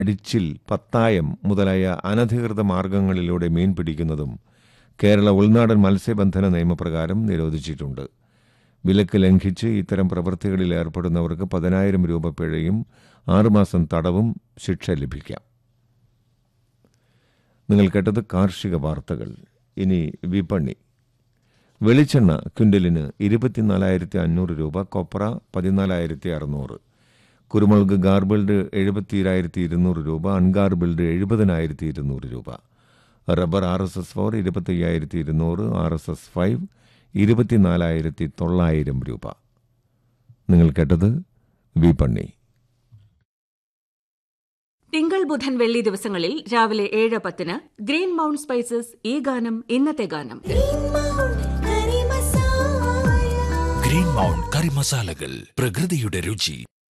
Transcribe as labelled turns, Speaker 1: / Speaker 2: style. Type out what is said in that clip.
Speaker 1: അടിച്ചിൽ പത്തായം മുതലായ അനധികൃത മാർഗങ്ങളിലൂടെ മീൻ പിടിക്കുന്നതും കേരള ഉൾനാടൻ മത്സ്യബന്ധന നിയമപ്രകാരം നിരോധിച്ചിട്ടുണ്ട് വിലക്ക് ലംഘിച്ച് ഇത്തരം പ്രവൃത്തികളിൽ ഏർപ്പെടുന്നവർക്ക് പതിനായിരം രൂപ പിഴയും ആറുമാസം തടവും ശിക്ഷ ലഭിക്കാം നിങ്ങൾ കേട്ടത് കാർഷിക വാർത്തകൾ ഇനി വിപണി വെളിച്ചെണ്ണ ക്വിൻ്റലിന് ഇരുപത്തിനാലായിരത്തി അഞ്ഞൂറ് രൂപ കൊപ്ര പതിനാലായിരത്തി അറുന്നൂറ് കുരുമുളക് ഗാർബിൾഡ് എഴുപത്തിരായിരത്തി ഇരുന്നൂറ് രൂപ അൺഗാർബിൾഡ് എഴുപതിനായിരത്തി ഇരുന്നൂറ് രൂപ rubber R S S four ഇരുപത്തയ്യായിരത്തി ഇരുന്നൂറ് ആർ എസ് എസ് ഫൈവ് ഇരുപത്തിനാലായിരത്തി തൊള്ളായിരം രൂപ നിങ്ങൾ കേട്ടത് വിപണി
Speaker 2: തിങ്കൾ ബുധൻ വെള്ളി ദിവസങ്ങളിൽ രാവിലെ ഏഴ് പത്തിന് ഗ്രീൻ മൗണ്ട് സ്പൈസസ് ഈ ഗാനം ഇന്നത്തെ ഗാനം
Speaker 3: ഗ്രീൻ മൗണ്ട് കറി മസാലകൾ പ്രകൃതിയുടെ രുചി